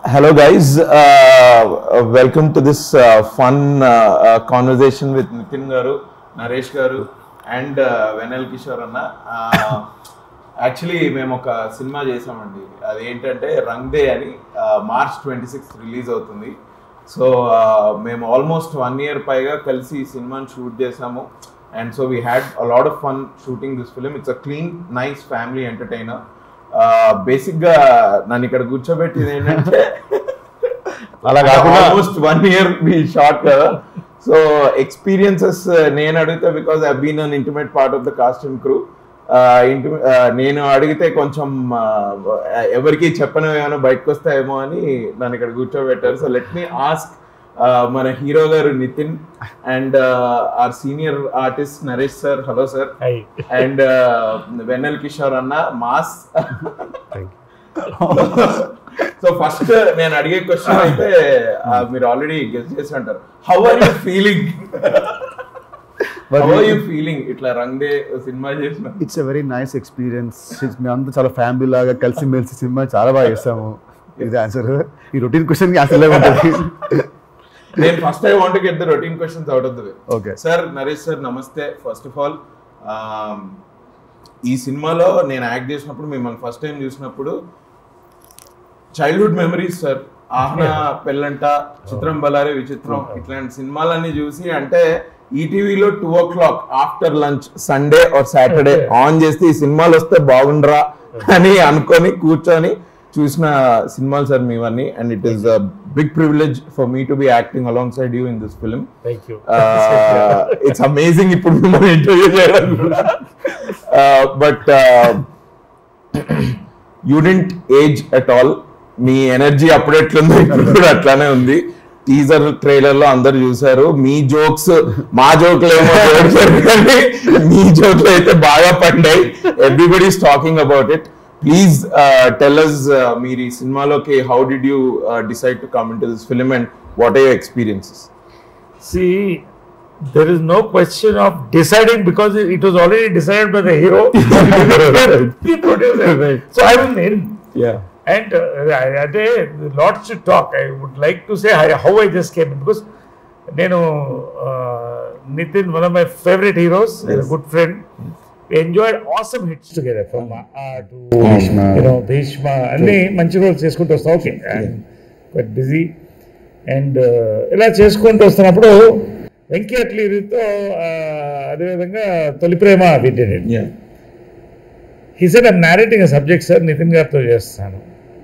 Hello, guys. Uh, uh, welcome to this uh, fun uh, uh, conversation with Nitin Garu, Naresh Garu, and uh, Venel Kishore అన్న actually మేము ఒక cinema చేసామండి అది ఏంటంటే రంగ్ డే అని March twenty sixth release అవుతుంది so మేము almost one year పైగా కలిసి ఈ సినిమాని షూట్ చేసాము and so we had a lot of fun shooting this film it's a clean nice family entertainer బేసిక్గా నన్ను ఇక్కడ కూర్చోబెట్టింది ఏంటంటే అలా కాకుండా- ఆల్మోస్ట్ వన్ ఇయర్ మీ షార్ట్ కదా సో ఎక్స్పీరియన్సెస్ నేను అడిగితే because I been an intimate part of the cast and crew నేను అడిగితే కొంచెం uh, ఎవరికి చెప్పను ఏమైనా బయటకు వస్తాయేమో అని నన్ను ఇక్కడ కూర్చోబెట్టారు సో లెట్ మీ ఆస్క్ మన హీరో గారు Nithin and R senior artist Naresh sir hello sir Hi. And Vennela Kishore అన్న మాస్ సో ఫస్ట్ నేను అడిగే క్వశ్చన్ అయితే uh, మీరు ఆల్రెడీ గెస్ చేసి ఉంటారు how are you feeling how are you feeling ఇట్లా రంగ్ డే సినిమా చేసిన it's a very nice experience మేము అంతా చాలా ఫ్యామిలీ లాగా కలిసి మెలిసి సినిమా చాలా బాగా చేస్తాము ఇది ఆన్సర్ ఈ రొటీన్ క్వశ్చన్ కి ఆన్సర్ లేక ఉంటుంది నేను first I want get the routine questions out of the way okay sir Naresh sir నమస్తే ఫస్ట్ ఆఫ్ ఆల్ ఈ సినిమాలో నేను యాక్ట్ చేసినప్పుడు మిమ్మల్ని ఫస్ట్ టైం చూసినప్పుడు childhood memories sir Ahana Pellanta చిత్రం బలారే విచిత్రం ఇట్లాంటి సినిమాలన్నీ చూసి అంటే ఈటీవీలో two o'clock after lunch Sunday or Saturday on చేస్తే ఈ సినిమాలు వస్తే బాగుండరా అని అనుకొని కూర్చొని చూసిన సినిమాలు సార్ మీవన్నీ and it is big privilege for me to be acting alongside you in this film Thank you. It's amazing ఇప్పుడు మిమ్మల్ని ఇంటర్వ్యూ చేయడం but you don't age at all మీ ఎనర్జీ అప్పుడు ఎట్లుందో ఇప్పుడు కూడా అట్లానే ఉంది టీజర్ ట్రైలర్ లో అందరు చూసారు మీ జోక్స్ మా జోక్లు ఏమో జోక్స్ కానీ మీ జోక్లు అయితే బాగా పడ్డాయి everybody talking about it please tell us మీరు ఈ సినిమాలోకి how did you decide to come into this film and what are your experiences See, there is no question of deciding because it it was already decided by the hero, the producer. So I was in. Yeah And uh, I- అదే lots to talk. I would like to say how how I just came in because నేను Nithin one of my favourite heroes Yes. Good friend enjoyed awesome hits together from Bhishma. You know Bhishma అన్ని మంచి roles చేసుకుంటూ వస్తాం okay quite busy and ఇలా చేసుకుంటూ వస్తున్నప్పుడు వెంకీ అట్లీతో అదేవిధంగా తొలి ప్రేమ విద్యనండి yeah he said I'm narrating subject sir Nithin గారితో చేస్తాను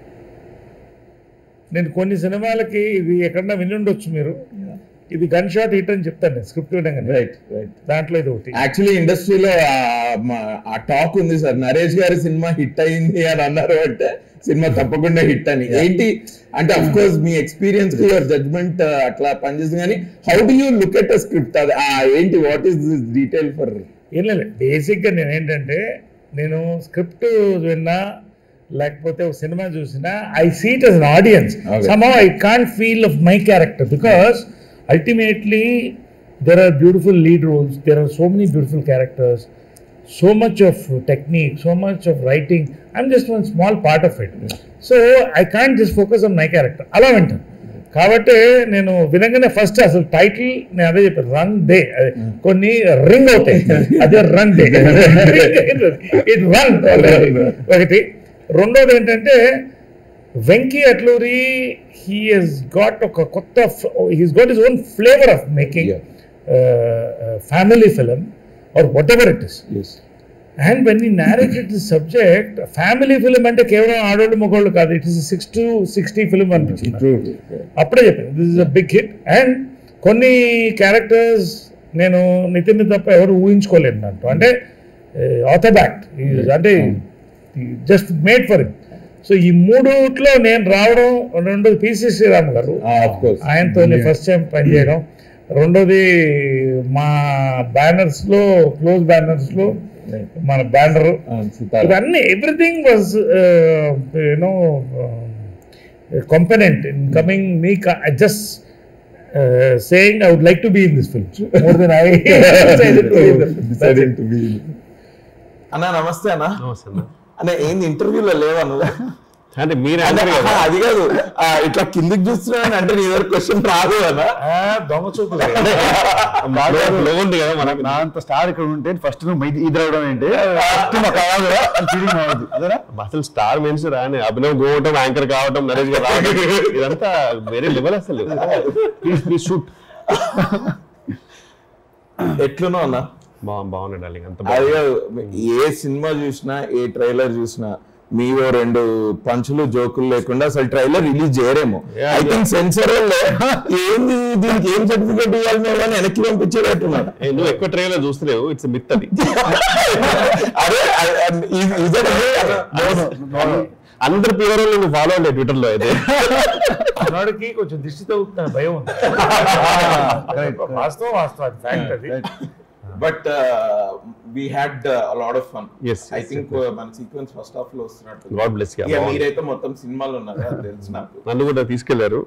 నేను కొన్ని సినిమాలకి ఇది ఎక్కడన్నా వినుండొచ్చు మీరు ఇది గన్ షాట్ హిట్ అని చెప్తాను నేను స్క్రిప్ట్ వినగానే రైట్ రైట్ దాంట్లో ఇది ఒకటి యాక్చువల్లీ ఇండస్ట్రీలో ఆ టాక్ ఉంది సార్ నరేష్ గారి సినిమా హిట్ అయింది అని అన్నారు అంటే సినిమా తప్పకుండా హిట్ అని ఏంటి అంటే అఫ్ కోర్స్ మీ ఎక్స్పీరియన్స్ కి యువర్ జడ్జ్మెంట్ అట్లా పనిచేస్తుంది కానీ how do you look at a script అది ఆ ఏంటి what is this detail for ఏం లేదు బేసిక్గా నేను ఏంటంటే నేను స్క్రిప్ట్ విన్నా లేకపోతే ఒక సినిమా చూసినా I seat as an audience Okay. Somehow I can't feel of my character because ultimately there are beautiful lead roles there are so many beautiful characters so much of technique so much of writing I'm just one small part of it so I can't just focus on my character అలా వింటాను కాబట్టి నేను వినగానే first అసలు title నేను అదే చెప్పాను run day కొన్ని రింగ్ అవుతాయి అదే రన్ డే ఇట్ రన్ ఒకటి రెండోది ఏంటంటే Venky Atluri he has got ఒక కొత్త he's got his own flavour of making family film or whatever it is and when he narrated the subject family film అంటే కేవలం ఆడోళ్ళు మగోళ్ళు కాదు it is six to sixty film అనిపించింది అప్పుడే చెప్పాను this is a big hit and కొన్ని characters నేను నితిన్ తప్ప ఎవరు ఊహించుకోలేను దాంట్లో అంటే ఆథోబ్యాక్ట్ అంటే just made for it so ఈ మూడుట్లో నేను రావడం రెండోది పిసి శ్రీరామ్ గారు ఆఫ్ కోర్స్ ఆయనతో ఫస్ట్ టైం పనిచేయడం రెండోది మా బ్యానర్స్ లో క్లోజ్ బ్యానర్స్ లో మన బ్యానర్ ఇవన్నీ everything was you know component in coming me ca- I just uh, saying I would like to be in this film more than I decided to be in the film. That's it. అన్న నమస్తే అన్న అన్న ఏంది ఇంటర్వ్యూలో లేవా నువ్వు అంటే మీరు అంటే, అంటారు కదా ఆహా, అది కాదు ఆ, ఇట్లా కిందికి చూస్తున్నాను అంటే నీ దగ్గర క్వశ్చన్ రాదు కదా ఆ, దొంగ చూపులు లో ఉంది కదా మనకు నా అంత స్టార్ ఇక్కడ ఉంటే ఫస్ట్ నువ్వు ఇది ఇది రావడం ఏంటి ఫస్ట్ మాకు కావాలి అని ఫీలింగ్ అవ్వదు అదేనా అసలు స్టార్ మెన్స్ రాని అభినవ్ గోవటం యాంకర్ కావటం నరేష్ గారు రావటం ఇదంతా వేరే లెవెల్ అసలు ప్లీజ్ ప్లీజ్ షూట్ ఎట్లునో అన్న బా బాగున్నాడు డార్లింగ్ అంత అది బాగుంది కాదు, ఏ సినిమా చూసినా ఏ ట్రైలర్ చూసినా మీవో రెండు పంచులు జోకులు లేకుండా అసలు ట్రైలర్ రిలీజ్ చేయరేమో Yeah, ఐ థింక్ సెన్సర్ ఏంది దీనికి ఏం సర్టిఫికేట్ ఇవ్వాలి మేము అని వెనక్కి పంపించేటట్టున్నారు ఏ, నువ్వు ఎక్కువ ట్రైలర్ చూస్తలేవు ఇట్స్ మిత్ అది అదే ఇ- ఇదే అందరు ప్యూర్ నువ్వు ఫాలో ఉండే ట్విట్టర్ లో అయితే మనోడికి కొంచెం దిష్టి తగ్గుతున్న భయం ఉంది వాస్తవం వాస్తవం అది ఫ్యాక్ట్ అది but we had lot of fun Yes, I yes, think మన సీక్వెన్స్ ఫస్ట్ హాఫ్ లో వస్తున్నట్టు గాడ్ బ్లెస్ ఇక మీరైతే మొత్తం సినిమాలు ఉన్నారు అది తెలుసు నాకు నన్ను కూడా తీసుకెళ్లారు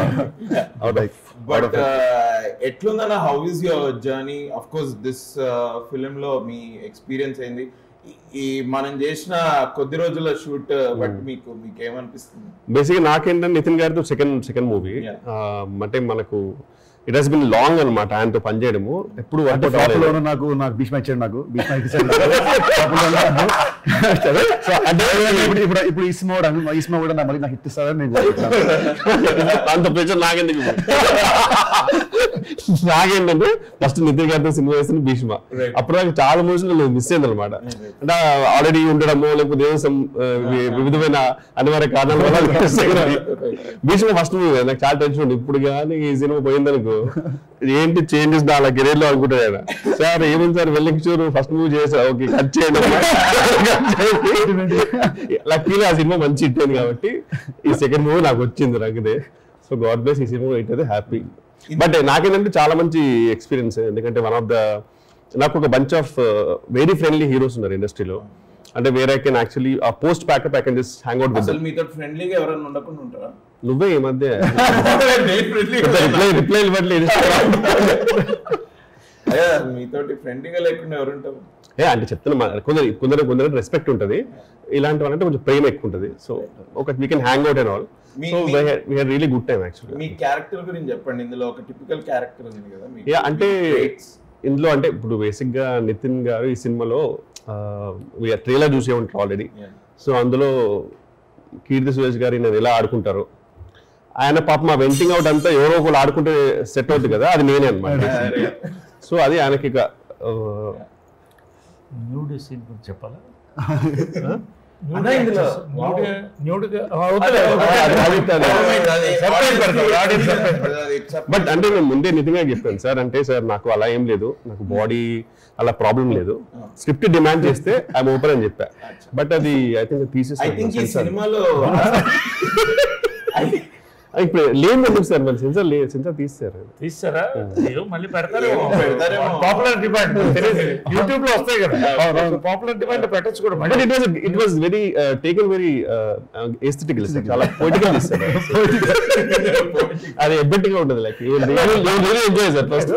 బట్ ఎట్లుందన్న how is your journey of course this film లో మీ ఎక్స్పీరియన్స్ అయింది ఈ- ఈ మనం చేసిన కొద్ది రోజుల షూట్ బట్ మీకు మీకు ఏమనిపిస్తుంది బేసిక్గా నాకేంటంటే నితిన్ గారితో సెకండ్ సెకండ్ మూవీ Yeah. అంటే మనకు ఇట్ హాస్ బిన్ లాంగ్ అనమాట ఆయనతో పనిచేయడము ఎప్పుడు అంటే వర్క్ టాప్ లోనూ నాకు నాకు భీష్మ ఇచ్చాడు నాకు భీష్మ ఇచ్చాడు నాకు. Top లోనూ నాకు. సరే? సో అంటే ఇప్పుడు ఇప్పుడు ఇప్పుడు ఈ సినిమా కూడా ఈ సినిమా కూడా నాకు మళ్ళీ నాకు ఇస్తారని నేను కోరుకుంటున్నాను. అంత ప్రెషర్ నాకెందుకు నాకేంటంటే ఫస్ట్ నితిన్ గారితో సినిమా వేసిన భీష్మ Right. అప్పుడు నాకు చాలా మూవీస్ మిస్ అయింది అనమాట అంటే ఆల్రెడీ ఉండడము లేకపోతే ఏదో some, ఆ, వి- వివిధమైన అనివార్య కారణాల వల్ల miss అయింది. భీష్మ ఫస్ట్ మూవీ నాకు చాలా టెన్షన్ ఉంది ఇప్పుడు కానీ ఈ సినిమా పోయిందనుకో ఏంటి చేంజెస్ నా కెరీర్ లో అనుకుంటాను ఆయన సార్ ఏముంది సార్ వెల్లింగ్ షూర్ ఫస్ట్ మూవీ చేసా ఓకే కట్ చేయండి లక్కీగా ఆ సినిమా మంచి హిట్ అయింది కాబట్టి ఈ సెకండ్ మూవీ నాకు వచ్చింది నాకుదే సో గాడ్ బ్లెస్ ఈ సినిమా హిట్ అయితే హ్యాపీ బట్ నాకేంటంటే చాలా మంచి ఎక్స్పీరియన్స్ ఎందుకంటే వన్ ఆఫ్ ద నాకు ఒక bunch of very friendly heroes ఉన్నారు ఇండస్ట్రీలో అంటే వేరే can actually uh post pack up I can just hang out with అసలు మీతో ఫ్రెండ్లీగా ఎవరైనా ఉండకుండా ఉంటారా నువ్వే ఈ మధ్య ఫ్రెండ్లీ రిప్లై రిప్లై ఇవ్వట్లేదు అదే మీతోటి ఫ్రెండ్లీగా లేకుండా ఎవరు ఉంటారు ఏ అంటే చెప్తున్నా మా- కొందరు కొందరు కొందరు రెస్పెక్ట్ ఉంటుంది ఇలాంటి వాళ్ళంటే కొంచెం ప్రేమ ఎక్కువ ఉంటుంది సో ఒక we can hang out and all మీ- సో మీ- we had really good time actually మీ క్యారెక్టర్ గురించి చెప్పండి ఇందులో ఒక టిపికల్ క్యారెక్టర్ ఉంది కదా మీ యా అంటే మీ traits. ఇందులో అంటే ఇప్పుడు బేసిక్ గా నితిన్ గారు ఈ సినిమాలో ట్రైలర్ చూసే ఉంటారు ఆల్రెడీ Yeah. సో అందులో కీర్తి సురేష్ గారి నేను ఎలా ఆడుకుంటారు ఆయన పాప మా వెంటింగ్ అవుట్ అంతా ఎవరో ఒకరు ఆడుకుంటే సెట్ అవుతుంది కదా అది నేనే అనమాట సో అది ఆయనకి ఇక ఆ, న్యూడ్ సీన్ గురించి చెప్పాలా అన్నా ఇందులో న్యూడ్గా బట్ అంటే నేను ముందే నిజంగా చెప్పాను సార్ అంటే సార్ నాకు అలా ఏం లేదు నాకు బాడీ అలా ప్రాబ్లం లేదు స్క్రిప్ట్ డిమాండ్ చేస్తే ఐఎమ్ ఓపెన్ అని చెప్పా బట్ అది ఐ థింక్ ఐ థింక్ ఈ తీసేసి సినిమాలో ఇప్పుడు లేదు ఎందుకు సార్ మరి సెన్సార్ లేదు సెన్సార్ తీస్తారు తీస్తారా అయ్యో మళ్ళీ పెడతారు పెడతారేమో. పాపులర్ డిమాండ్ యూట్యూబ్ లో వస్తాయి కదా పాపులర్ డిమాండ్ పెట్టచ్చు కూడా బట్ మళ్ళీ it was it was very taken very aesthetical చాలా పొలిటికల్ ఇస్తారు అది ఎబ్బెట్ గా ఉంటుంది లైక్ ఎంజాయ్ సార్ ఫస్ట్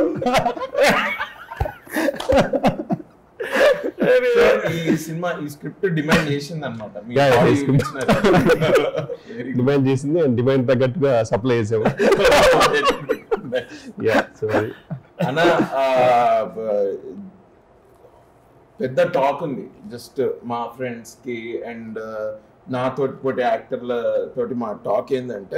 ఈ సినిమా ఈ స్క్రిప్ట్ డిమాండ్ చేసింది అనమాట Yeah, yeah, ఈ script. డిమాండ్ చేసింది అండ్ డిమాండ్ తగ్గట్టుగా సప్లై చేసాము యా సో అన్న ఆ, బ- పెద్ద టాక్ ఉంది జస్ట్ మా ఫ్రెండ్స్ కి అండ్ నా తోటి పోటీ యాక్టర్ల తోటి మా టాక్ ఏంటంటే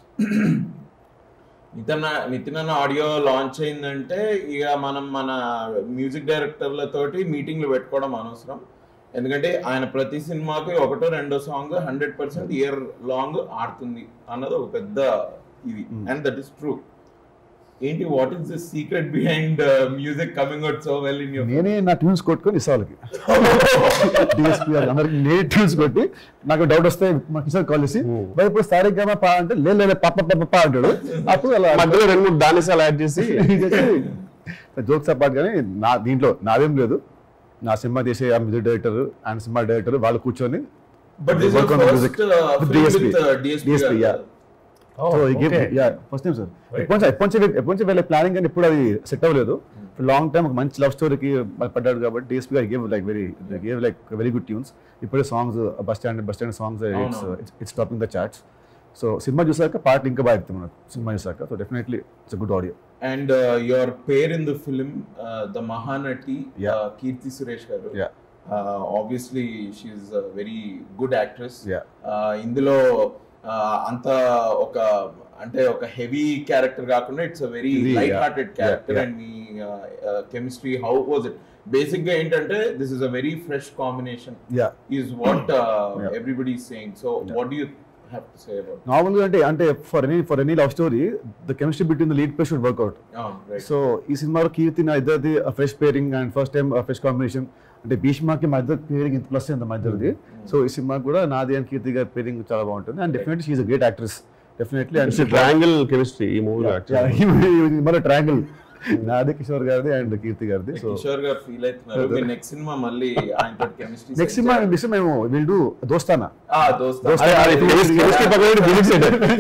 నితిన్ నితిన్ అన్న ఆడియో లాంచ్ అయిందంటే ఇక మనం మన మ్యూజిక్ డైరెక్టర్లతోటి మీటింగ్లు పెట్టుకోవడం అనవసరం ఎందుకంటే ఆయన ప్రతి సినిమాకి ఒకటో రెండో song hundred percent year long ఆడుతుంది అన్నది ఒక పెద్ద ఇది అండ్ దట్ ఈస్ ట్రూ ఏంటి what is the secret behind music coming out so well in your నేనే నా ట్యూన్స్ కొట్టుకొని ఇస్తా వాళ్ళకి డిఎస్పీ అందరికి నేనే ట్యూన్స్ కొట్టి నాకు డౌట్ వస్తే మా కిషోర్ కాల్ చేసి "భయ్, ఇప్పుడు సారీగా పా అంటే లేదు లేదు పప్ప పప్ప పప్ప అంటాడు అప్పుడు అలా మధ్యలో రెండు మూడు దానిసాలు యాడ్ చేసి జోక్స్ అపార్ట్ కానీ నా దీంట్లో నాదేం లేదు నా సినిమా తీసే ఆ music director and cinema director వాళ్ళు కూర్చొని but this work on the music with DSP. DSP DSP, yeah. So ఈ game yeah first time sir ఎప్పటి నుంచి ఎప్పటి నుంచి ఎప్పటి నుంచి వెళ్ళే ప్లానింగ్ కానీ ఎప్పుడు అది సెట్ అవ్వలేదు లాంగ్ టైం ఒక మంచి లవ్ స్టోరీకి పడ్డాడు కాబట్టి డిఎస్పీ గారు gave like very gave like very good tunes ఇప్పుడే songs bus stand bus stand songs it's అవునవును. It's topping the charts so cinema చూసాక పాటలు ఇంకా బాగా ఎత్తాం మనకు సినిమా చూసాక so definitely it's good audio and your pair in the film the Mahanati Yeah. Keerthy Suresh గారు Yeah. Obviously she's very good actress Yeah. ఇందులో uh, అంత ఒక అంటే ఒక హెవీ క్యారెక్టర్ కాకుండా ఇట్స్ అ వెరీ ఇది, light yeah. Hearted character Yeah, and మీ chemistry how was it basic గా ఏంటంటే this is a very fresh combination yeah is what Yeah. Everybody saying so what you have to say about నార్మల్గా అంటే అంటే for any for any love story the chemistry between the lead play should work out right so ఈ సినిమాలో కీర్తి నా ఇద్దరిది fresh pairing and first time fresh combination అంటే భీష్మాకి మా ఇద్దరు పేరింగ్ ఇంత ప్లస్ అయింది మా ఇద్దరిది సో ఈ సినిమాకి కూడా నాది అండ్ కీర్తి గారి పేరింగ్ చాలా బాగుంటుంది and definitely she's a great actress definitely and triangle chemistry ఈ మూవీ మళ్ళీ ట్రయాంగిల్ నాది కిషోర్ గారిది అండ్ కీర్తి గారిది సో కిషోర్ గారు ఫీల్ అవుతున్నారు మీ నెక్స్ట్ సినిమా మళ్ళీ ఆయనతో కెమిస్ట్రీ నెక్స్ట్ సినిమా నెక్స్ట్ మేము విల్ డూ దోస్తానా ఆ దోస్త దోస్తా. కెమిస్ట్రీ పక్కన physics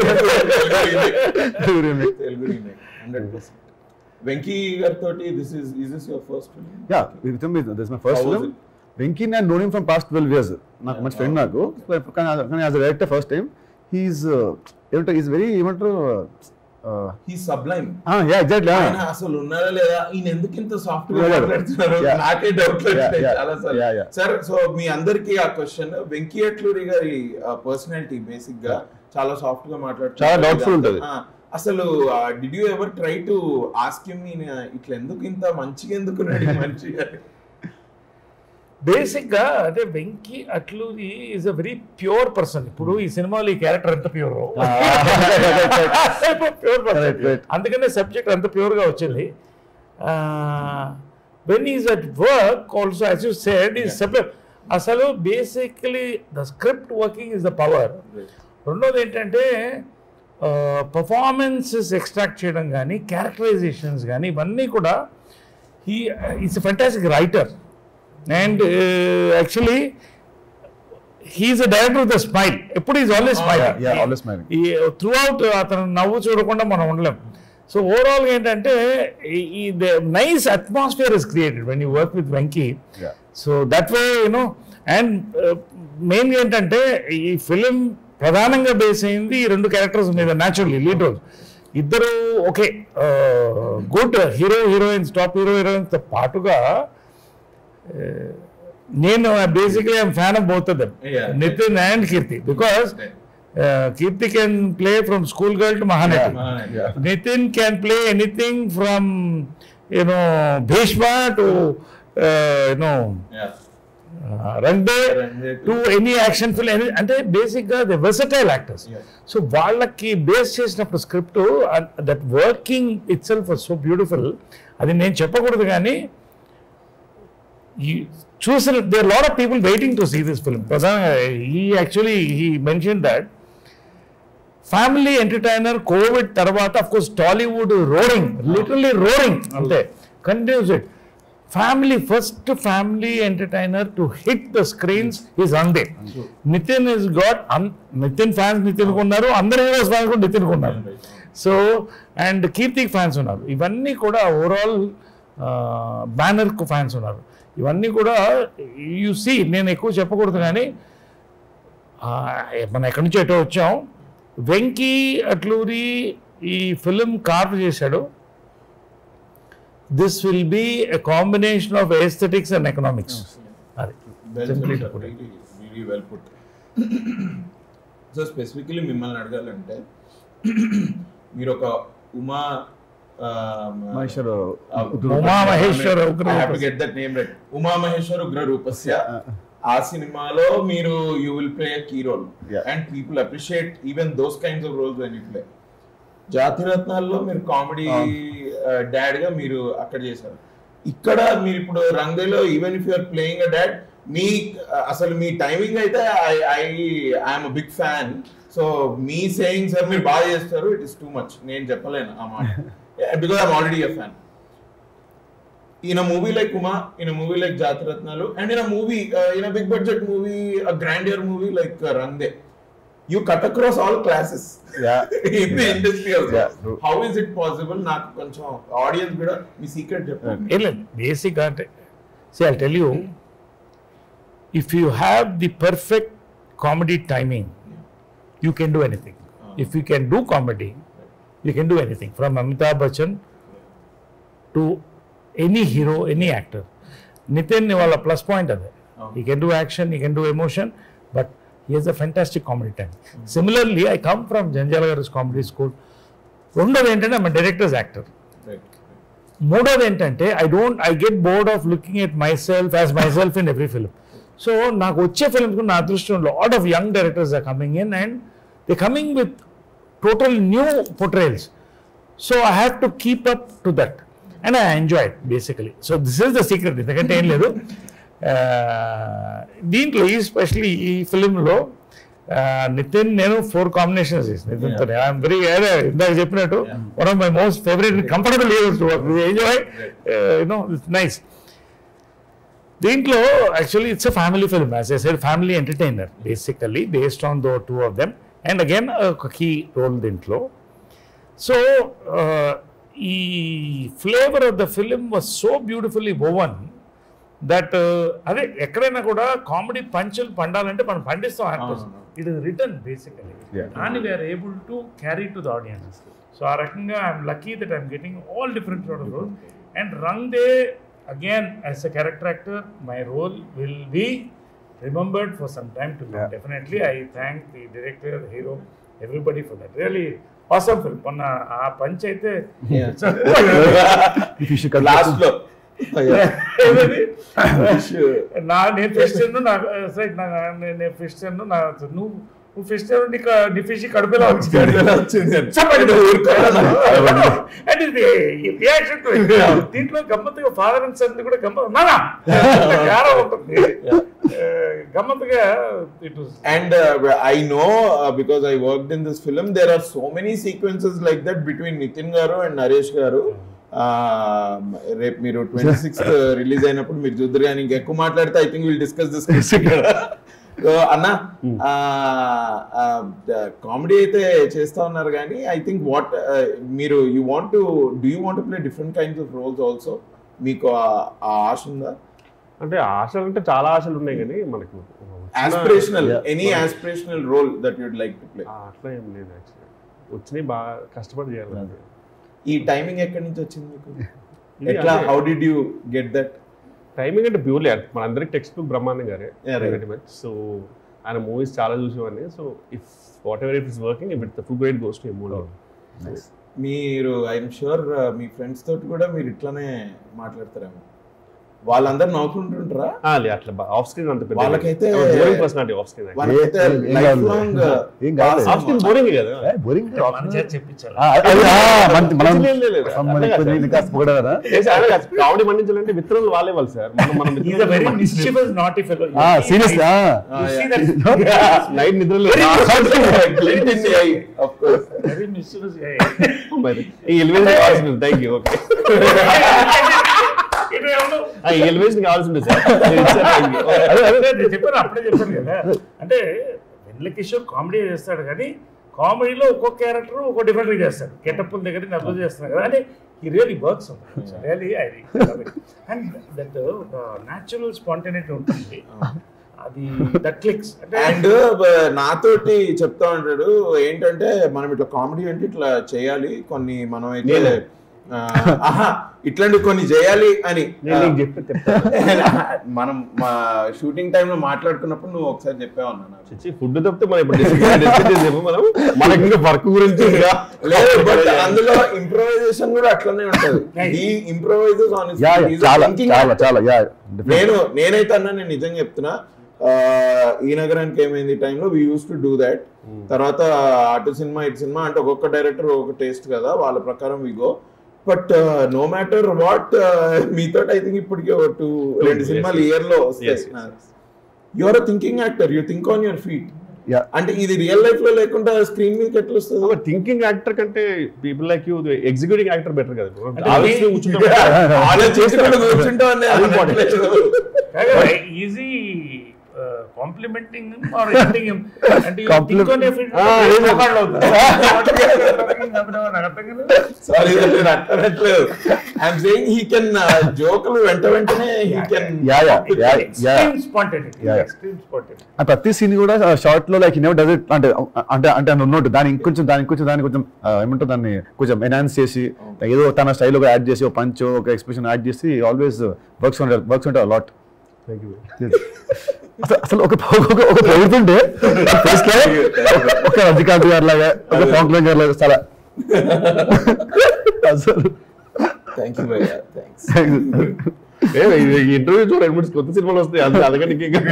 Telugu remake hundred percent Venky గారితో this is is this your first yeah with this my first How was film it? Venky నేను known from past twelve years నాకు మంచి ఫ్రెండ్ నాకు కానీ కానీ as a director first time he's ఏమంటారు is very ఏమంటారు he sublime yeah exactly ఆయన అసలు ఉన్నారా లేదా ఈయన ఎందుకు ఇంత సాఫ్ట్ గా Yeah, yeah. మాట్లాడుతున్నారు Yeah. నాకే డౌట్ Yeah, yeah. చాలా sir Yeah, yeah. Sir so మీ అందరికి ఆ క్వశ్చన్ వెంకీ అట్లూరి గారి పర్సనాలిటీ బేసిక్ గా చాలా సాఫ్ట్ గా మాట్లాడుతున్నారు చాలా doubtful ఉంటది. ఆ, అసలు did you ever try to ask him ఇట్లా ఎందుకు ఇంత మంచిగా ఎందుకు ఉన్నాడు ఈ మనిషి బేసిక్ గా అంటే Venky Atluri is a very pure person ఇప్పుడు ఈ సినిమాలో ఈ క్యారెక్టర్ ఎంత ప్యూర్ ప్యూర్ Correct, right. అందుకనే సబ్జెక్ట్ అంత ప్యూర్ గా వచ్చింది when is at work also as you said is separate అసలు basically the script working is the power రెండోది ఏంటంటే పర్ఫార్మెన్సెస్ ఎక్స్ట్రాక్ట్ చేయడం కానీ క్యారెక్టరైజేషన్స్ కానీ ఇవన్నీ కూడా he is fantastic writer and actually he's a director with smile ఎప్పుడు is always smile yeah always mind ఈ త్రూ అవుట్ అతను నవ్వు చూడకుండా మనం ఉండలేం సో ఓవరాల్గా ఏంటంటే ఈ nice atmosphere is created when you work with Venky Yeah. So that way you know and మెయిన్గా ఏంటంటే ఈ ఫిలిం ప్రధానంగా బేస్ అయింది ఈ రెండు క్యారెక్టర్స్ మీద న్యాచురల్లీ లీడ్ రోల్ ఇద్దరు okay good hero heroines top hero heroines పాటుగా uh, నేను basically I'm fan of both them Yeah. Nitin and Keerthy because Keerthy can play from school girl to Mahanati Yeah. Nitin can play anything from, you know, Bhishma to, uh, you know, uh, Rangde Rangde to any action film. Any, అంటే బేసిక్గా the versatile actors Yeah. So వాళ్ళకి base చేసినప్పుడు script that working itself so beautiful అది నేను చెప్పకూడదు కానీ ఈ- చూసిన there lot of people waiting to see this film ప్రధానంగా ఈ actually he mention that family entertainer covid తర్వాత of course Tollywood roaring literally roaring అంతే continues it family first family entertainer to hit the screens is అందే Nitin is got Nitin fans Nitin ఉన్నారు అందరు heroes fans కూడా నితిన్ ఉన్నారు so and కీర్తిక్ fans ఉన్నారు ఇవన్నీ కూడా ఓవరాల్ బ్యానర్ కు ఫ్యాన్స్ ఉన్నారు ఇవన్నీ కూడా యు సీ నేను ఎక్కువ చెప్పకూడదు కానీ ఆ, మనం ఎక్కడి నుంచి ఎటో వచ్చాం వెంకీ అట్లూరి ఈ ఫిలిం కార్వ్ చేశాడు this will be a combination of aesthetics and economics అది Simply to put it. Well put so specifically మిమ్మల్ని అడగాలంటే మీరు ఒక Uma Maheshwar Uma Maheshwara Ugra get that name right Uma Maheshwar Ugra Roopasya ఆ సినిమాలో మీరు you will play key role Yeah. And people appreciate even those kinds of roles when you play జాతిరత్నాల్లో మీరు కామెడీ డాడ్ గా మీరు అక్కడ చేశారు ఇక్కడ మీరు ఇప్పుడు రంగేలో even if you're playing a dad మీ uh, అసలు మీ టైమింగ్ అయితే I I I'm big fan so మీ సేయింగ్ సార్ మీరు బాగా చేస్తారు ఇట్ ఇస్ టూ మచ్ నేను చెప్పలేను ఆ మాట because I'm already a fan in a movie like Uma, in a movie like Jatiratnalu, and in a movie, uh, in a big budget movie, a grandeur movie like uh, Rande, you cut across all classes Yeah. In the industry Yeah, true. How is it possible నాకు కొంచెం audience కూడా మీ secret చెప్పండి ఏం లేదు basic అంటే see I tell you if you have the perfect comedy timing you can do anything if you can do comedy you can do anything from Amitabh Bachchan to any hero any actor Nitin వాళ్ళ plus point అదే he can do action he can do emotion but he he's a fantastic comedy time similarly I come from Jandhyala గారి comedy school రెండోది ఏంటంటే I'm directors actor మూడోది ఏంటంటే I don't I get bored of looking at myself as myself in every film so నాకు వచ్చే films నా అదృష్టం lot of young directors are coming in and they coming with total new portrayals so I have to keep up to that and I enjoy basically so this is the secret ఎందుకంటే ఏం లేదు Uh, దీంట్లో ఈ especially ఈ ఫిలింలో నితిన్ నేను four combinations నితిన్తో I'm very ఇందాక చెప్పినట్టు one of my most favourite comfortable enjoy you know it's nice దీంట్లో actually it's a family film as I said family entertainer basically based on those two of them and again ఒక key role దీంట్లో so ఈ flavour of the film was so beautifully woven that అదే ఎక్కడైనా కూడా comedy పంచులు పండాలంటే మనం పండిస్తాం actors it is return basically Yeah. దాన్ని we're able to carry to the audience so ఆ రకంగా I'm lucky that I'm getting all different sort of role and Rang De again as a character actor my role will be remembered for some time too Yeah. Definitely I thank the director hero everybody for that really awesome film మొన్న ఆ punch అయితే If you should cut last లో ఏమది? నా నేను fish తిన్ను నా సరే నా నేను- నేను ఫిష్ తిన్ను నా నువ్వు నువ్వు ఫిష్ తిన్ను నీకు నీ ఫిష్ కడుపులో కడుపులో వచ్చింది. అండ్ ఇది రియాక్షన్ దీంట్లో గమ్మత్తుగా ఫాదర్ అండ్ సన్ కూడా గమ్మత్ నానా యారో ఉంటుంది Uh, గమ్మత్తుగా it And uh, I know uh, because I worked in this film, there are so many sequences like that between Nitin garu and Naresh garu. రేపు మీరు twenty sixth release అయినప్పుడు మీరు చూద్దరు కానీ ఇంకెక్కువ మాట్లాడితే I think will discuss this అన్న comedy అయితే చేస్తా ఉన్నారు కానీ ఐ థింక్ వాట్ మీరు you want to do you want play different kinds of roles also మీకు ఆ- ఆ ఆశ ఉందా అంటే ఆశలు అంటే చాలా ఆశలు ఉన్నాయి కానీ మనకు వచ్చిన- aspirational Yeah. Any aspirational role that you'd like to play ఆ, అట్లా ఏం లేదు యాక్చువల్లీ వచ్చినాయి బాగా కష్టపడి చేయాలి ఈ టైమింగ్ ఎక్కడి నుంచి వచ్చింది మీకు ఇది ఎట్లా అంటే- how did you get that timing అంటే ప్యూర్లీ మన అందరికి టెక్స్ట్ బుక్ బ్రహ్మాండం గారే Yeah, right. Very much so ఆయన మూవీస్ చాలా చూసేవాడిని so if whatever it is working if it the full great goes to movie Nice. మీరు I'm sure మీ friends తోటి కూడా మీరు ఇట్లానే మాట్లాడతారేమో వాళ్ళందరూ నవ్వుకుంటుంటారా అట్లా ఆఫ్ స్క్రీన్ అంత పెద్ద వాళ్ళకైతే- బోరింగ్ పర్సనాలిటీ ఆఫ్ స్క్రీన్ వాళ్ళకైతే ఏం- ఏం లైఫ్ కాదు. లాంగ్ ఏం కాదు. ఆఫ్ స్క్రీన్ బోరింగ్ కదా ఏ, boring గా మన చేత చెప్పించాలి ఆ, అది- ఆ, మన- మనం లేదు, లేదు, లేదు. మనం అట్లా ఇప్పుడు కాదు. నీకు కాస్త పొగడారా? కామెడీ మండించాలంటే మిత్రులు వాళ్ళే వాళ్ళు సార్ మనం మనం is a very mischievous not if ఆ, seriously, ఆ. నైట్ నిద్రలు ఆఫ్ కోర్స్ వెరీ మిస్చివస్ మరి ఈ ఎలివేషన్ కావాల్సింది థ్యాంక్ యూ ఓకే ఈ ఎలివేషన్ కావాల్సింది సార్ అదే అదే నేను చెప్పాను అప్పుడే చెప్పాను కదా అంటే వెన్నెల కిషోర్ కామెడీ చేస్తాడు కానీ కామెడీలో ఒక్కొక్క క్యారెక్టర్ ఒక్కో డిఫరెంట్ చేస్తాడు గెటప్పుల దగ్గర నవ్వు చేస్తున్నాడు కదా అంటే ఈ really works really I and that natural spontaneity ఉంటుంది అది దట్ క్లిక్స్ అంటే అండ్ నాతోటి చెప్తా ఉంటాడు ఏంటంటే మనం ఇట్లా కామెడీ అంటే ఇట్లా చేయాలి కొన్ని మనం అయితే నేను. ఆ, ఆహా, ఇట్లాంటి కొన్ని చేయాలి అని నేను నీకు చెప్పి చెప్తాను మనం మా షూటింగ్ టైంలో మాట్లాడుకున్నప్పుడు నువ్వు ఒకసారి చెప్పావు అన్న నాకు. చచ్చి ఫుడ్ తప్పితే మనం ఇప్పుడు discuss- discuss చేసాము మనం మనకి ఇంకా వర్క్ గురించి ఇంకా లేదు బట్ అందులో ఇంప్రూవైజేషన్ కూడా అట్లనే ఉంటది ఈ ఇంప్రూవైజెస్ ఆన్ యా, యా, చాలా చాలా చాలా యా నేను నేనైతే అన్నా నేను నిజంగా చెప్తున్నా ఆ, ఈ నగరానికి ఏమైంది టైంలో we use to do that తర్వాత అటు సినిమా ఇటు సినిమా అంటే ఒక్కొక్క డైరెక్టర్ ఒక్కొక్క టేస్ట్ కదా వాళ్ళ ప్రకారం we go but no matter what మీతో ఐ థింక్ ఇప్పటికే ఒక టూ రెండు yes, సినిమాలు yes. ఇయర్ లో Yes, వస్తాయి yes, you are thinking actor you think on your feet yeah అంటే ఇది రియల్ లైఫ్ లో లేకుండా స్క్రీన్ మీదకి ఎట్లా వస్తుంది థింకింగ్ యాక్టర్ కంటే people like you executing actor better కదా అంటే ఆలోచన మీ- కూర్చుంటాం ఆలోచించుకుంటూ కూర్చుంటాం easy uh, complimenting him or hitting him. And you Compli- think on every Ah, yes, sir. నాకు అర్థం కాలేదు. సారీ నేను అట్టనట్లేదు ఐఎమ్ సేయింగ్ హీ కెన్ జోకులు వెంట వెంటనే he can yeah yeah yeah yeah Extreme spontaneity. Yeah, yeah. Extreme spontaneity. ఆ ప్రతి సీన్ కూడా షార్ట్ లో లైక్ నెవర్ డజ్ ఇట్ అంటే అంటే అంటే ఉన్నట్టు దాని ఇంకొంచెం దాని ఇంకొంచెం దాని కొంచెం ఆ, ఏమంటారు దాన్ని కొంచెం ఎన్హాన్స్ చేసి ఏదో తన స్టైల్ ఒక యాడ్ చేసి ఒక పంచ్ ఒక ఎక్స్ప్రెషన్ యాడ్ చేసి ఆల్వేస్ వర్క్స్ ఉంటారు వర్క్స్ ఉంటారు లాట్ అసలు అసలు ఒక ఒక ఒక పొగుతుంటే ఫేస్ లో ఒక రజనీకాంత్ గారి లాగా ఒక పవన్ కళ్యాణ్ గారి లాగా చాలా అసలు థ్యాంక్ యూ భయ్యా థ్యాంక్స్ ఇంటర్వ్యూ చూడ రెండు మూడు కొత్త సినిమాలు వస్తాయి అంతే అందుకని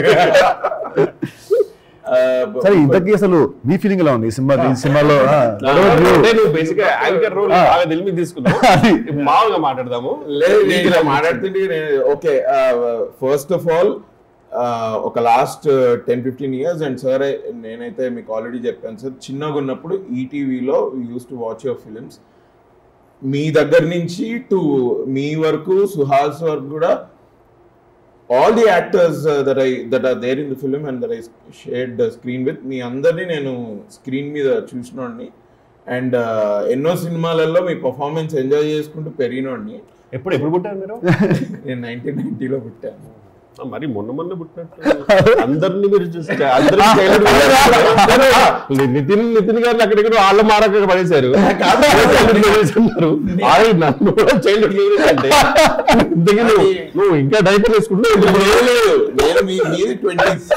సరే ఇంతకీ అసలు మీ ఫీలింగ్ ఎలా ఉంది ఈ సినిమా ఈ సినిమాలో ఆ, అంటే నువ్వు బేసిక్ గా యాంకర్ రోల్ Ah. బాగా తెలిమి తీసుకున్నావు అది. ఇప్పుడు మామూలుగా మాట్లాడదాము లేదు నేను ఇలా మాట్లాడుతుంటే ఓకే ఫస్ట్ ఆఫ్ ఆల్ ఒక last ten fifteen years and sir నేనైతే మీకు ఆల్రెడీ చెప్పాను సార్ చిన్నగా ఉన్నప్పుడు ఈటీవీలో use to watch your films మీ దగ్గర నుంచి టు మీ వరకు సుహాస్ వరకు కూడా all the actors that I that are there in the film and that I shared screen with మీ అందరినీ నేను స్క్రీన్ మీద చూసినోడిని అండ్ ఎన్నో సినిమాలలో మీ పర్ఫార్మెన్స్ ఎంజాయ్ చేసుకుంటూ పెరిగినోడిని ఎప్పుడు ఎప్పుడు పుట్టారు మీరు నేను నైన్టీన్ నైన్టీలో పుట్టాను ఆ, మరి మొన్న మొన్న పుట్టినట్టు అందరిని మీరు చూసి అందరినీ చైల్డ్హుడ్ నితిన్ నితిన్ గారిని అక్కడిక్కడ వాళ్ళ మారక పడేశారు చైల్డ్హుడ్ మెమరీస్ అన్నారు ఆయన నన్ను కూడా చైల్డ్హుడ్ మెమరీస్ అంటే ఇంతకీ నువ్వు నువ్వు ఇంకా డైపర్ వేసుకుంటున్నావు లేదు, లేదు నేను మీ మీది ట్వంటీస్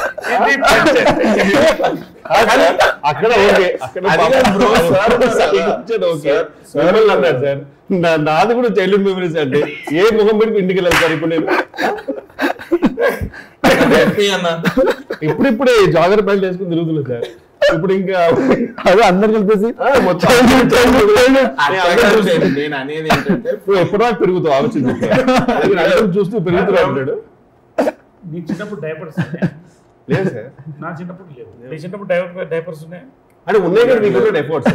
అక్కడ ఓకే అక్కడ అది కాదు bro, sir ఉన్నారు కదా. ఇచ్చాడు ఓకే Sir, sir మిమ్మల్ని అన్నాడు సార్ నా- నాది కూడా చైల్డ్హుడ్ మెమరీస్ అంటే ఏ ముఖం పెట్టి ఇంటికి వెళ్ళాలి సార్ ఇప్పుడు నేను అన్న ఇప్పుడిప్పుడే జాగ్రత్త పనులు చేసుకుని తిరుగుతున్నా సార్ ఇప్పుడు ఇంకా అదే అందరు కలిపేసి ఆ, మొత్తం childhood, childhood. నేను అట్లా అందరిని కాదు, చూసి- నేను- నేను అనేది ఏంటంటే నువ్వు ఎప్పటిదాకా పెరుగుతావు ఆలోచించు అందుకని అందరం చూస్తూ పెరుగుతూ ఉంటాడు నీ చిన్నప్పుడు డైపర్స్ ఉన్నాయా లేదు సార్ నా చిన్నప్పుడు లేవు నీ చిన్నప్పుడు డైపర్ డైపర్స్ ఉన్నాయా అంటే ఉన్నాయి కదా నీకు ఎఫర్ట్స్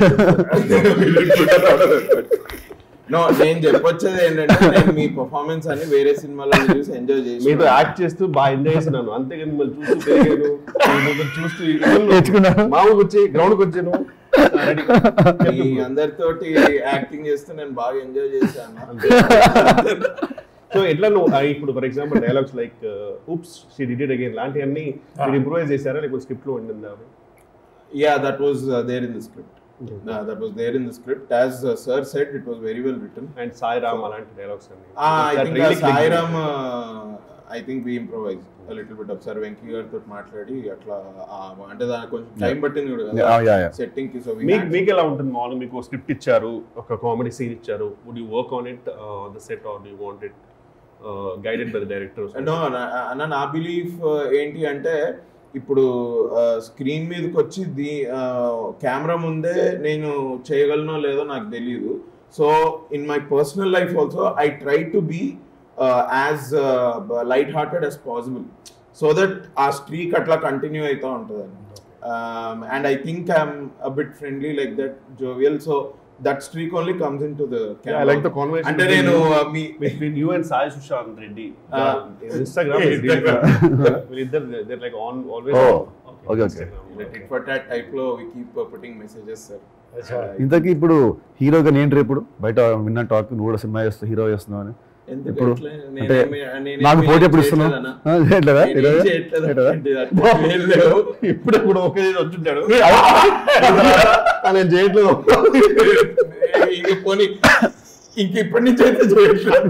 నో నేను చెప్పొచ్చేది ఏంటంటే నేను మీ పర్ఫార్మెన్స్ అని వేరే సినిమాలో చూసి ఎంజాయ్ చేసి మీతో యాక్ట్ చేస్తూ బాగా ఎంజాయ్ చేస్తున్నాను అంతేగాని మిమ్మల్ని చూస్తూ పెరిగాను మిమ్మల్ని చూస్తూ even నేర్చుకున్నాను. మామూలుగా వచ్చి గ్రౌండ్కి వచ్చాను రెడీ మీ అందరితోటి యాక్టింగ్ చేస్తూ నేను బాగా ఎంజాయ్ చేశాను సో ఎట్లా నువ్వు ఆ, ఇప్పుడు for example dialogues like oops she did it again లాంటివన్నీ మీరు ఇంప్రూవైజ్ చేశారా లేకపోతే స్క్రిప్ట్ లో ఉండిందా అవి Yeah, that was uh, there in the script. Uh, that was there in the script. As uh, Sir said, it was very well written. And Sai Ram అలాంటి dialogues అన్ని Ah, I That think really uh, clicked. Sairam, uh, I think we improvised a little bit of Sir Venki గారితో మాట్లాడి అట్లా ah, అంటే దానికి కొంచెం time పట్టింది కూడా Yeah, yeah, yeah. సెట్టింగ్ కి సో మీకు మీకు ఎలా ఉంటుంది మామూలుగా మీకు స్క్రిప్ట్ ఇచ్చారు ఒక కామెడీ సీన్ ఇచ్చారు would you work on it on the set or you want it guided by the director no అన్న నా బిలీఫ్ ఏంటి అంటే ఇప్పుడు స్క్రీన్ మీదకి వచ్చి దీ కెమెరా ముందే నేను చేయగలనో లేదో నాకు తెలియదు so in my personal life also I try to be as light hearted as possible so that ఆ స్ట్రీక్ అట్లా కంటిన్యూ అవుతూ ఉంటుంది and I think I'm a bit friendly like that jovial so that streak only comes into the I like the conversation అంటే నేను uh, మీ between you and Sai Sushant Reddy. Ah. Uh, Instagram is really Instagram. they're like on always. Oh, on. okay, okay. Instagram. Tit for tat type లో we keep putting messages sir ఇంతకీ ఇప్పుడు హీరోగా నేను రేపు బయట విన్న talk నువ్వు కూడా సినిమా చేస్తావు హీరో చేస్తున్నావు అని ఎందుకు ఇప్పుడు ఎట్లా? అంటే నేనేమి- నేనేమి నాకు పోటీ ఎప్పుడు ఇస్తున్నావు చేయట్లేదన్నా? ఆ, చేయట్లేదా నేనేం హీరోగా? చేయట్లేదు. చేయట్లేదా? అంటే అట్లా ఏం లేవు. ఇప్పుడు ఇప్పుడు ఒకే వచ్చుంటాడు నేను చేయట్లేదు ఇంక పోనీ ఇంక ఇప్పటి నుంచి అయితే చేయట్లేదు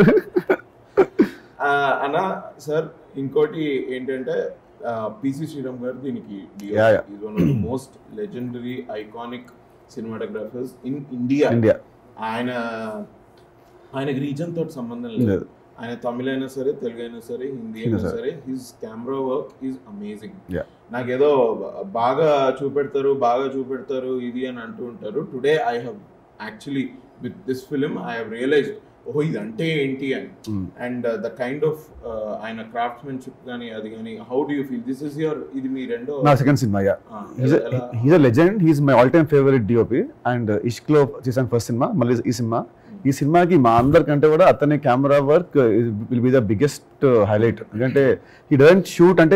ఆ, అన్న సార్ ఇంకోటి ఏంటంటే పిసి శ్రీరామ్ గారు దీనికి Yeah, yeah. Is one of the most legendary iconic cinematographers in India India ఆయన ఆయనకి రీజన్ తోటి సంబంధం లేదు లేదు. ఆయన తమిళ అయినా సరే తెలుగు అయినా సరే హిందీ అయినా అయినా సరే his camera work is amazing Yeah. నాకేదో బాగా చూపెడతారు బాగా చూపెడతారు ఇది అని అంటూ ఉంటారు today I have actually with this film I have realised ఓహో ఇది అంటే ఏంటి అని Mm. And the kind of ఆయన క్రాఫ్ట్మెన్షిప్ కానీ అది కానీ how do you feel this is your ఇది మీ రెండో నా సెకండ్ సినిమా యా ఆ, హీస్ ఎలా- he's a legend he's my all time favourite DOP and ఇష్క్లో చేశాను ఫస్ట్ సినిమా మళ్ళీ ఈ సినిమా ఈ సినిమాకి మా అందరికంటే కూడా అతని camera work will be the biggest highlight ఎందుకంటే ఈ డజంట్ షూట్ అంటే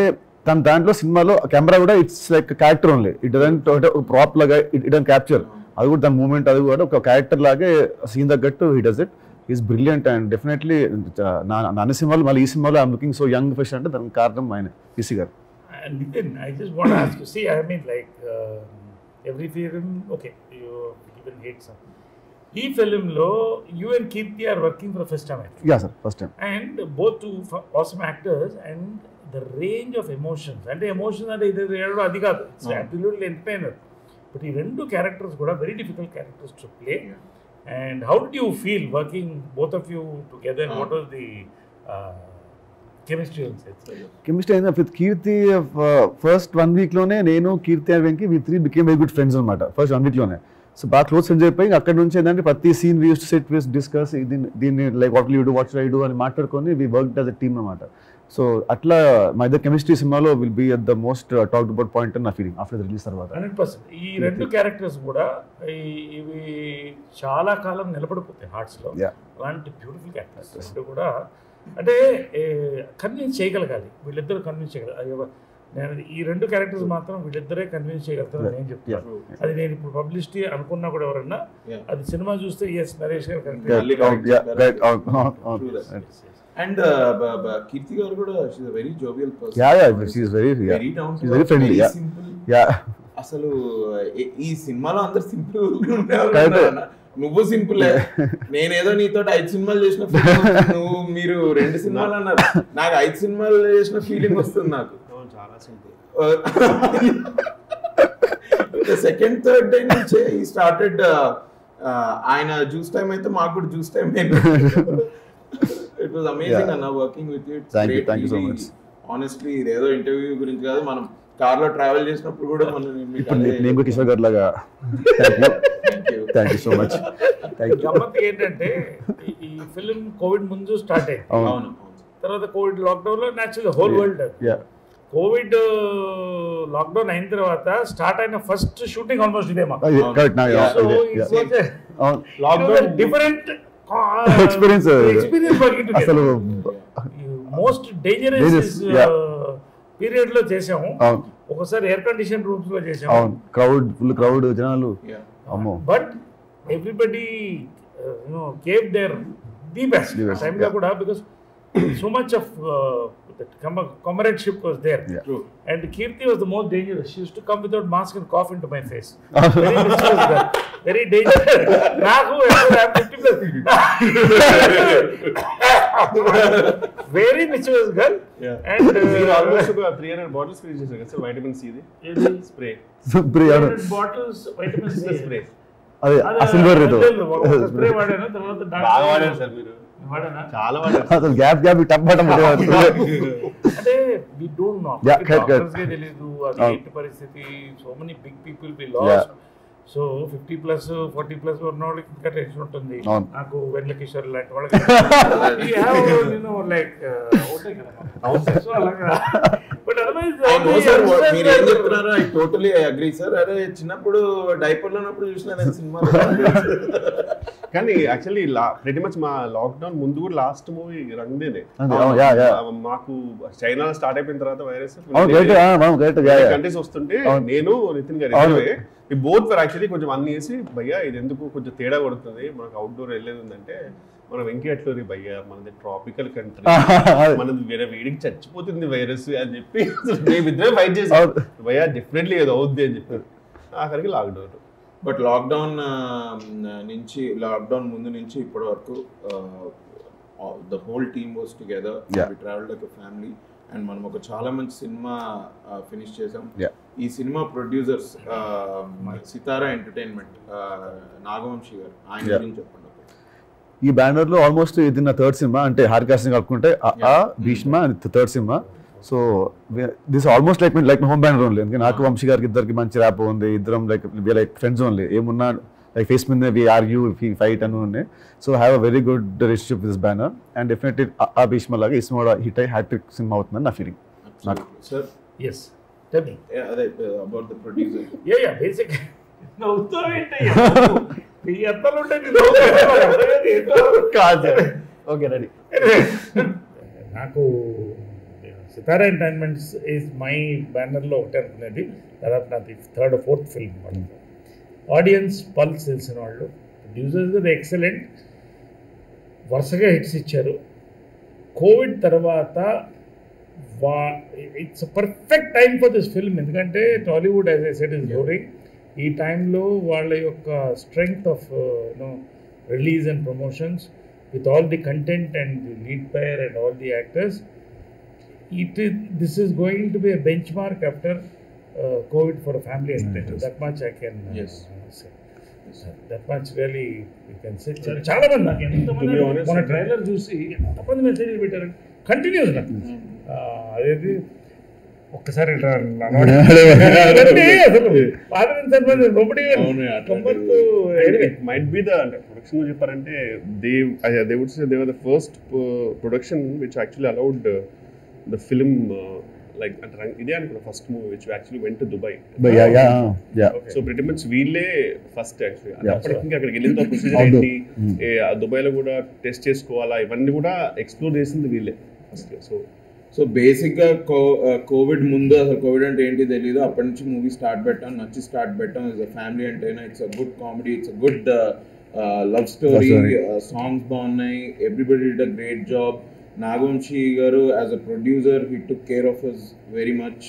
తన దాంట్లో సినిమాలో కెమెరా కూడా it's like character only it doesn't అంటే ఒక ప్రాప్ లాగా ఇట్ ఇట్ క్యాప్చర్ అది కూడా దాని మూమెంట్ అది కూడా ఒక క్యారెక్టర్ లాగే సీన్ తగ్గట్టు he does it is brilliant and definitely నా నా అన్ని సినిమాలు మళ్ళీ ఈ సినిమాలో I'm looking so young fashion అంటే దానికి కారణం ఆయన ఈసీ గారు And Nitin, I just want to ask you. See, I mean, like um, every film, okay, you even hate some. ఈ ఫిలింలో you and Keerthy are working for first time yeah sir first time and both two awesome actors and the range of emotions అంటే emotions అంటే ఇది ఏడో అది కాదు it's absolutely entertainer but ఈ రెండు క్యారెక్టర్స్ కూడా very difficult characters to play and how did you feel working both of you together what was the chemistry chemistry అయినా విత్ కీర్తి ఫస్ట్ వన్ వీక్లోనే నేను Keerthy and Venky we three became very good friends అనమాట first one వీక్లోనే so బాగా close friends అయిపోయి అక్కడ నుంచి ఏంటంటే ప్రతి scene we use set with discuss దీన్ని దీన్ని like what you do what I do అని మాట్లాడుకొని we work as a team అనమాట సో అట్లా మా ఇద్దరు కెమిస్ట్రీ సినిమాలో will be at the most talk about point నా ఫీలింగ్ ఆఫ్టర్ ద రిలీజ్ తర్వాత హండ్రెడ్ పర్సెంట్ ఈ రెండు క్యారెక్టర్స్ కూడా ఈ- ఇవి చాలా కాలం నిలబడిపోతాయి హార్ట్స్లో Yeah. అలాంటి బ్యూటిఫుల్ క్యారెక్టర్స్ రెండు కూడా అంటే కన్విన్స్ చేయగలగాలి వీళ్ళిద్దరు కన్విన్స్ చేయగలగాలి అయ్యో, నేను ఈ రెండు క్యారెక్టర్స్ మాత్రం వీళ్ళిద్దరే కన్విన్స్ చేయగలుగుతారు నేను చెప్తాను అది నేను ఇప్పుడు పబ్లిసిటీ అనుకున్నా కూడా ఎవరన్నా Yeah. అది సినిమా చూస్తే yes Naresh garu Yeah, correct మళ్ళీ correct yeah, చెప్పారు. right, అవును, అవును, అవును, True that. right. అండ్ కీర్తి గారు కూడా she's very jovial person Yeah, yeah, she's very- yeah. Very down She's very friendly, yeah. Simple yeah అసలు ఏ- ఈ సినిమాలో అందరు సింపుల్ ఉండేవాళ్ళు Correct. ఉన్నారు అన్న. నువ్వు సింపుల్ నేనేదో నీతో ఐదు సినిమాలు చేసిన feeling వస్తుంది. నువ్వు మీరు రెండు సినిమాలు అన్నారు నాకు ఐదు సినిమాలు చేసిన ఫీలింగ్ వస్తుంది నాకు చాలా సింపుల్ సెకండ్ థర్డ్ డే నుంచే ఈ స్టార్టెడ్ ఆయన జ్యూస్ టైం అయితే మాకు కూడా juice time it was amazing Yeah. అన్న working with you Thank you, thank you so much. Honestly ఇదేదో ఇంటర్వ్యూ గురించి కాదు మనం కార్ లో ట్రావెల్ చేసినప్పుడు కూడా మనం మీకు ఇప్పుడు అదే నేను కూడా కిషోర్ గారు లాగా thank you Thank you. Thank you so much thank you గమ్మత్ ఏంటంటే ఈ- ఈ ఫిలిం కోవిడ్ ముందు స్టార్ట్ అయింది అవును అవును తర్వాత కోవిడ్ లాక్డౌన్ లో natural whole world yeah COVID lockdown అయిన తర్వాత స్టార్ట్ అయిన ఫస్ట్ షూటింగ్ ఆల్మోస్ట్ ఇదే మాకు కరెక్ట్ నా Yeah. సో ఇదే అవును Lockdown- డిఫరెంట్ Experience. ఎక్స్పీరియన్స్ అసలు most dangerous Dangerous, yeah. Period లో చేసాము అవును ఒకసారి ఎయిర్ కండిషన్ రూమ్స్ లో చేసాము అవును క్రౌడ్ ఫుల్ క్రౌడ్ జనాలు Yeah. అమ్మో but everybody you know gave there the best The best, టైంలో yeah. కూడా because so much of comradeship was there. Yeah. True. And Kirti was the most dangerous. She used to come without mask and cough into my face. Very mischievous girl. Very dangerous. నాకు ఎప్పుడు I'm 50 plus. Very mischievous girl. Yeah. And మీరు uh, almost ఒక three hundred bottles finish చేశారు కదా sir vitamin C ఇది spray సుప్రి ఎవరు 100 bottles vitamin C. Spray అదే అది ఆ సిల్వర్ ఏదో అదే ఒక spray వాడాను తర్వాత doctor- బాగా వాడారు సార్ మీరు వాడానా? చాలా వాడారు అసలు గ్యాప్ గ్యాప్ టప్పటం అంటే we don't know Yeah, correct, correct. Doctors కే తెలియదు అది అవును. ఏంటి పరిస్థితి so many big people we Yeah. Lost so fifty plus forty plus ఉన్న వాళ్ళకి ఇంకా టెన్షన్ ఉంటుంది అవును. నాకు వెన్నెల కిషోర్ లాంటి వాళ్ళకి నేను లైక్ ఉంటాయి కదా సో అలాగా but otherwise I know, sir, what- మీరు ఏం చెప్తున్నారో ఐ టోటలీ అగ్రీ సార్ అరే చిన్నప్పుడు డైపర్ లో ఉన్నప్పుడు చూసిన నేను సినిమా కానీ యాక్చువల్లీ ప్రతి మచ్ మా లాక్డౌన్ ముందు కూడా లాస్ట్ మూవీ రంగ్దేనే అంతే, అవును, yeah, yeah. మాకు చైనా స్టార్ట్ అయిపోయిన తర్వాత వైరస్ అవును కరెక్ట్ అవును కరెక్ట్ కంట్రీస్ వస్తుంటే అవును. నేను నితిన్ గారు అవును. ఈ బోత్ వర్ యాక్చువల్లీ కొంచెం అన్ని వేసి భయ్యా ఇది ఎందుకు కొంచెం తేడా కొడుతుంది మనకు అవుట్డోర్ వెళ్ళేది ఉందంటే మనం వెంకీ అట్లూరి భయ్యా మనది ట్రాపికల్ కంట్రీ మనది వేరే వేడికి చచ్చిపోతుంది వైరస్ అని చెప్పి మేమిద్దరే ఫైట్ చేసాం అవును. భయ్యా డెఫినెట్లీ ఏదో అవుద్ది అని చెప్పారు ఆఖరికి లాక్డౌన్ బట్ లాక్డౌన్ నుంచి లాక్డౌన్ ముందు నుంచి ఇప్పటి వరకు the whole team was together Yeah. We travel like family and మనం ఒక చాలా మంచి సినిమా ఫినిష్ చేసాం Yeah. ఈ cinema producers Sithara entertainment Nagavamsi garu ఆయన Yeah. గురించి చెప్పండి ఈ బ్యానర్ లో ఆల్మోస్ట్ ఇది నా థర్డ్ సినిమా అంటే హారికాస్ని కలుపుకుంటే ఆ Yeah. Bheeshma third cinema so this almost like like my home banner only ఎందుకంటే నాకు వంశీ గారికి ఇద్దరికి మంచి ర్యాప్ ఉంది ఇద్దరం లైక్ లైక్ ఫ్రెండ్స్ ఓన్లీ ఏమున్నా లైక్ ఫేస్ మీద వి ఆర్గ్యూ వి ఫైట్ అని ఉన్నాయి so have a very good relationship this banner and definitely ఆ భీష్మ లాగా ఈ సినిమా హిట్ అయ్యి హ్యాట్రిక్ సినిమా అవుతుందని నా ఫీలింగ్ నాకు. సార్ ఎస్ టెల్ మీ అదే about the producer yeah yeah basic నవ్వుతావేంటయ్యా ఈ ఎత్తలు ఉంటే నీ నవ్వు కాదు ఓకే రెడీ నాకు సితారా ఎంటర్టైన్మెంట్స్ ఈజ్ మై బ్యానర్లో ఒకటే అనుకునేది దాదాపు నాది థర్డ్ ఫోర్త్ ఫిల్మ్ వాళ్ళతో ఆడియన్స్ పల్స్ తెలిసిన వాళ్ళు ప్రొడ్యూసర్స్ కూడా ఎక్సలెంట్ వరుసగా హిట్స్ ఇచ్చారు కోవిడ్ తర్వాత వా it's perfect time for this film ఎందుకంటే Tollywood as I said is growing ఈ టైంలో వాళ్ళ యొక్క strength of you know release and promotions with all the content and the lead player and all the actors it is, this is going to be a benchmark after uh, COVID for a family entertainment. That much I can uh, Yes. say. That much really you can say. చాలా- చాలా మంది నాకు ఎంతమంది To be honest, మన trailer చూసి ఎంతమంది message పెట్టారు continuous అదేది ఒక్కసారి ఇట్లా నా నోటి- అంటే అసలు పాదవించని nobody will అవును, అట్లా compare to anyway. Might be the అంటే ప్రొడక్షన్ గురించి చెప్పారంటే they they would say they were the first production which actually allowed the film like అంటే రంగ్- ఇదే అనుకున్నా first movie which actually went to Dubai But yeah, yeah, yeah. So pretty much వీళ్ళే first actually Yeah, అప్పటికి ఇంకా అక్కడికి వెళ్ళిన procedure Outdoor. ఏంటి ఏ, ఆ దుబాయ్లో కూడా టెస్ట్ చేసుకోవాలా ఇవన్నీ కూడా ఎక్స్ప్లోర్ చేసింది వీళ్ళే ఫస్ట్ సో సో బేసిక్గా కో కోవిడ్ ముందు అసలు కోవిడ్ అంటే ఏంటి తెలియదు అప్పటి నుంచి మూవీ స్టార్ట్ పెట్టాం నచ్చి స్టార్ట్ పెట్టాం ఇస్ అ ఫ్యామిలీ అంటే it's a good comedy it's a good love story story. Songs బాగున్నాయి everybody did a great job Nagavamsi garu as a producer he took care of us very much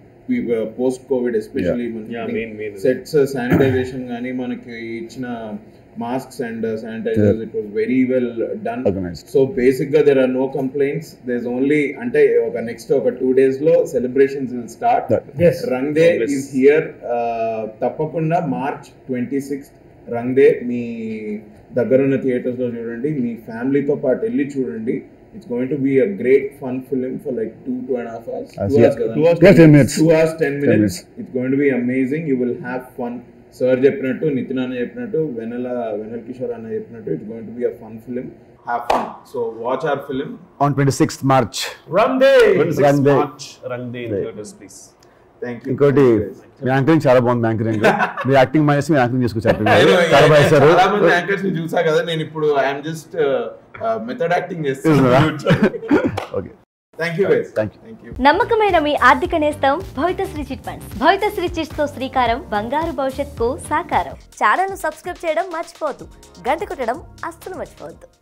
post COVID especially Yeah, main- main. Sets sanitisation కానీ మనకి ఇచ్చిన masks and sanitisers it was very well done Organized. So basic గా there are no complaints there only అంటే ఒక next ఒక two days లో celebrations will start Yes. Rang De Always. Is here తప్పకుండా March twenty sixth Rang De మీ దగ్గరున్న థియేటర్స్ లో చూడండి మీ ఫ్యామిలీతో పాటు వెళ్ళి చూడండి it's going to be a great fun film for like two two and half hours As two yeah, hours కదా two hours, Plus 10 minutes. Two hours ten minutes minutes. It's going to be amazing you will have fun sir చెప్పినట్టు నితిన్ అన్న చెప్పినట్టు వెనెల వెనల్ కిషోర్ అన్న చెప్పినట్టు it's going to be a fun film have fun so watch our film On 26th March. Run day. Run day. Rang De in theatres please thank you ఇంకోటి మీ anchoring చాలా బాగుంది anchoring మీ acting మానేసి మీ యాంకరింగ్ చేసుకొచ్చారు చాలా బాగా చేశారు చాలా మంది యాంకర్స్ ని చూసా కదా నేను ఇప్పుడు ఐఎమ్ జస్ట్ మెథడ్ యాక్టింగ్ చేస్తున్నాను okay thank you guys Thank you. Thank you నమ్మకమైన మీ ఆర్థిక నేస్తం Bhavithasri chit funds Bhavithasri chits తో శ్రీకారం బంగారు భవిష్యత్తుకు సాకారం ఛానల్ ను సబ్స్క్రైబ్ చేయడం మర్చిపోవద్దు గంట కొట్టడం అస్సలు మర్చిపోవద్దు